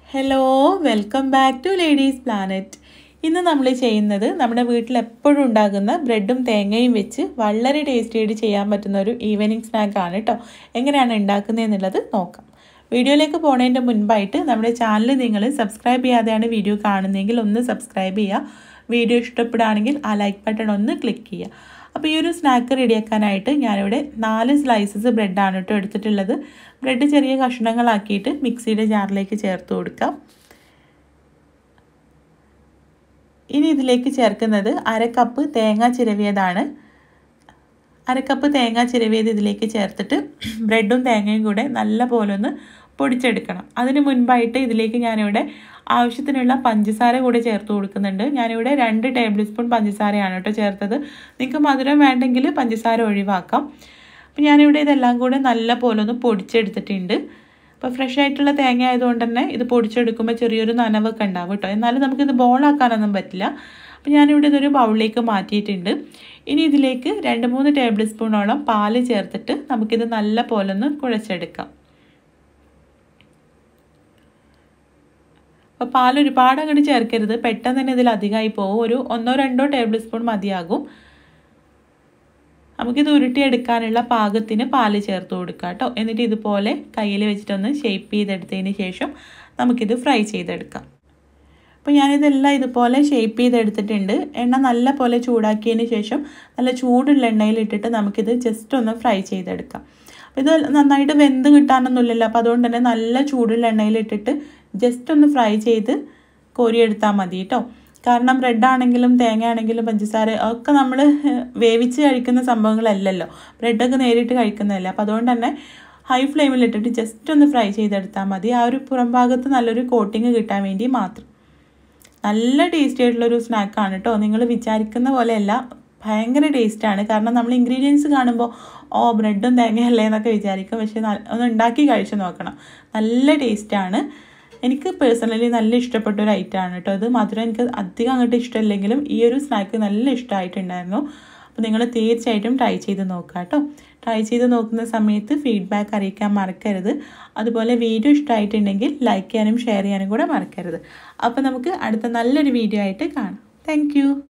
hello welcome back to ladies planet ഇന്ന് നമ്മൾ ചെയ്യുന്നത് നമ്മുടെ വീട്ടിൽ എപ്പോഴും ഉണ്ടാകുന്ന ബ്രെഡും തേങ്ങയും വെച്ച് വളരെ ടേസ്റ്റി ആയിട്ട് ചെയ്യാൻ പറ്റുന്ന ഒരു ഈവനിങ് സ്നാക്കാണ് കേട്ടോ എങ്ങനെയാണ് ഉണ്ടാക്കുന്നത് എന്നുള്ളത് നോക്കാം വീഡിയോയിലേക്ക് പോണതിൻ്റെ മുൻപായിട്ട് നമ്മുടെ ചാനൽ നിങ്ങൾ സബ്സ്ക്രൈബ് ചെയ്യാതെയാണ് വീഡിയോ കാണുന്നതെങ്കിൽ ഒന്ന് സബ്സ്ക്രൈബ് ചെയ്യുക വീഡിയോ ഇഷ്ടപ്പെടുകയാണെങ്കിൽ ആ ലൈക്ക് ബട്ടൺ ഒന്ന് ക്ലിക്ക് ചെയ്യുക അപ്പോൾ ഈ ഒരു സ്നാക്ക് റെഡിയാക്കാനായിട്ട് ഞാനിവിടെ നാല് സ്ലൈസസ് ബ്രെഡാണ് കേട്ടോ എടുത്തിട്ടുള്ളത് ബ്രെഡ് ചെറിയ കഷ്ണങ്ങളാക്കിയിട്ട് മിക്സിയുടെ ജാറിലേക്ക് ചേർത്ത് കൊടുക്കാം ഇനി ഇതിലേക്ക് ചേർക്കുന്നത് അര കപ്പ് തേങ്ങ ചിരവിയതാണ് അര കപ്പ് തേങ്ങ ചിരവിയത് ഇതിലേക്ക് ചേർത്തിട്ട് ബ്രെഡും തേങ്ങയും കൂടെ നല്ല പോലെ ഒന്ന് പൊടിച്ചെടുക്കണം അതിന് മുൻപായിട്ട് ഇതിലേക്ക് ഞാനിവിടെ ആവശ്യത്തിനുള്ള പഞ്ചസാര കൂടെ ചേർത്ത് കൊടുക്കുന്നുണ്ട് ഞാനിവിടെ രണ്ട് ടേബിൾ സ്പൂൺ പഞ്ചസാരയാണ് കേട്ടോ ചേർത്തത് നിങ്ങൾക്ക് മധുരം വേണ്ടെങ്കിൽ പഞ്ചസാര ഒഴിവാക്കാം അപ്പോൾ ഞാനിവിടെ ഇതെല്ലാം കൂടെ നല്ല പോലെ ഒന്ന് പൊടിച്ചെടുത്തിട്ടുണ്ട് അപ്പോൾ ഫ്രഷ് ആയിട്ടുള്ള തേങ്ങ ആയതുകൊണ്ട് തന്നെ ഇത് പൊടിച്ചെടുക്കുമ്പോൾ ചെറിയൊരു നനവൊക്കെ ഉണ്ടാവും കേട്ടോ എന്നാലും നമുക്കിത് ബോളാക്കാനൊന്നും പറ്റില്ല അപ്പോൾ ഞാനിവിടെ ഇതൊരു ബൗളിലേക്ക് മാറ്റിയിട്ടുണ്ട് ഇനി ഇതിലേക്ക് രണ്ട് മൂന്ന് ടേബിൾ സ്പൂണോളം പാല് ചേർത്തിട്ട് നമുക്കിത് നല്ല പോലെ ഒന്ന് കുഴച്ചെടുക്കാം അപ്പോൾ പാൽ ഒരുപാട് അങ്ങോട്ട് ചേർക്കരുത് പെട്ടെന്ന് തന്നെ ഇതിൽ അധികമായി പോകും ഒരു ഒന്നോ രണ്ടോ ടേബിൾ സ്പൂൺ മതിയാകും നമുക്കിത് ഉരുട്ടിയെടുക്കാനുള്ള പാകത്തിന് പാല് ചേർത്ത് കൊടുക്കുക കേട്ടോ എന്നിട്ട് ഇതുപോലെ കയ്യിൽ വെച്ചിട്ടൊന്ന് ഷേപ്പ് ചെയ്തെടുത്തതിന് ശേഷം നമുക്കിത് ഫ്രൈ ചെയ്തെടുക്കാം അപ്പോൾ ഞാനിതെല്ലാം ഇതുപോലെ ഷേപ്പ് ചെയ്തെടുത്തിട്ടുണ്ട് എണ്ണ നല്ല പോലെ ചൂടാക്കിയതിന് ശേഷം നല്ല ചൂടുള്ള എണ്ണയിൽ ഇട്ടിട്ട് നമുക്കിത് ജസ്റ്റ് ഒന്ന് ഫ്രൈ ചെയ്തെടുക്കാം അപ്പോൾ ഇത് നന്നായിട്ട് വെന്ത് കിട്ടാനൊന്നുമില്ലല്ലോ അപ്പോൾ അതുകൊണ്ട് തന്നെ നല്ല ചൂടുള്ള എണ്ണയിൽ ഇട്ടിട്ട് ജസ്റ്റ് ഒന്ന് ഫ്രൈ ചെയ്ത് കോരിയെടുത്താൽ മതി കേട്ടോ കാരണം ബ്രെഡ് ആണെങ്കിലും തേങ്ങ ആണെങ്കിലും പഞ്ചസാര ഒക്കെ നമ്മൾ വേവിച്ച് കഴിക്കുന്ന സംഭവങ്ങളല്ലല്ലോ ബ്രെഡൊക്കെ നേരിട്ട് കഴിക്കുന്നതല്ല അപ്പോൾ അതുകൊണ്ട് തന്നെ ഹൈ ഫ്ലെയിമിൽ ഇട്ടിട്ട് ജസ്റ്റ് ഒന്ന് ഫ്രൈ ചെയ്തെടുത്താൽ മതി ആ ഒരു പുറം ഭാഗത്ത് നല്ലൊരു കോട്ടിങ് കിട്ടാൻ വേണ്ടി മാത്രം നല്ല ടേസ്റ്റി ആയിട്ടുള്ളൊരു സ്നാക്കാണ് കേട്ടോ നിങ്ങൾ വിചാരിക്കുന്ന പോലെയല്ല ഭയങ്കര ടേസ്റ്റാണ് കാരണം നമ്മൾ ഇൻഗ്രീഡിയൻസ് കാണുമ്പോൾ ഓ ബ്രെഡും തേങ്ങയല്ലേ എന്നൊക്കെ വിചാരിക്കും പക്ഷേ ഒന്ന് ഉണ്ടാക്കി കഴിച്ച് നോക്കണം നല്ല ടേസ്റ്റാണ് എനിക്ക് പേഴ്സണലി നല്ല ഇഷ്ടപ്പെട്ട ഒരു ഐറ്റമാണ് കേട്ടോ ഇത് മധുരം എനിക്ക് അധികം അങ്ങോട്ട് ഇഷ്ടമല്ലെങ്കിലും ഈ ഒരു സ്നാക്ക് നല്ല ഇഷ്ടമായിട്ടുണ്ടായിരുന്നു അപ്പോൾ നിങ്ങൾ തീർച്ചയായിട്ടും ട്രൈ ചെയ്ത് നോക്കുക കേട്ടോ ട്രൈ ചെയ്ത് നോക്കുന്ന സമയത്ത് ഫീഡ്ബാക്ക് അറിയിക്കാൻ മറക്കരുത് അതുപോലെ വീഡിയോ ഇഷ്ടമായിട്ടുണ്ടെങ്കിൽ ലൈക്ക് ചെയ്യാനും ഷെയർ ചെയ്യാനും കൂടെ മറക്കരുത് അപ്പോൾ നമുക്ക് അടുത്ത നല്ലൊരു വീഡിയോ ആയിട്ട് കാണാം താങ്ക്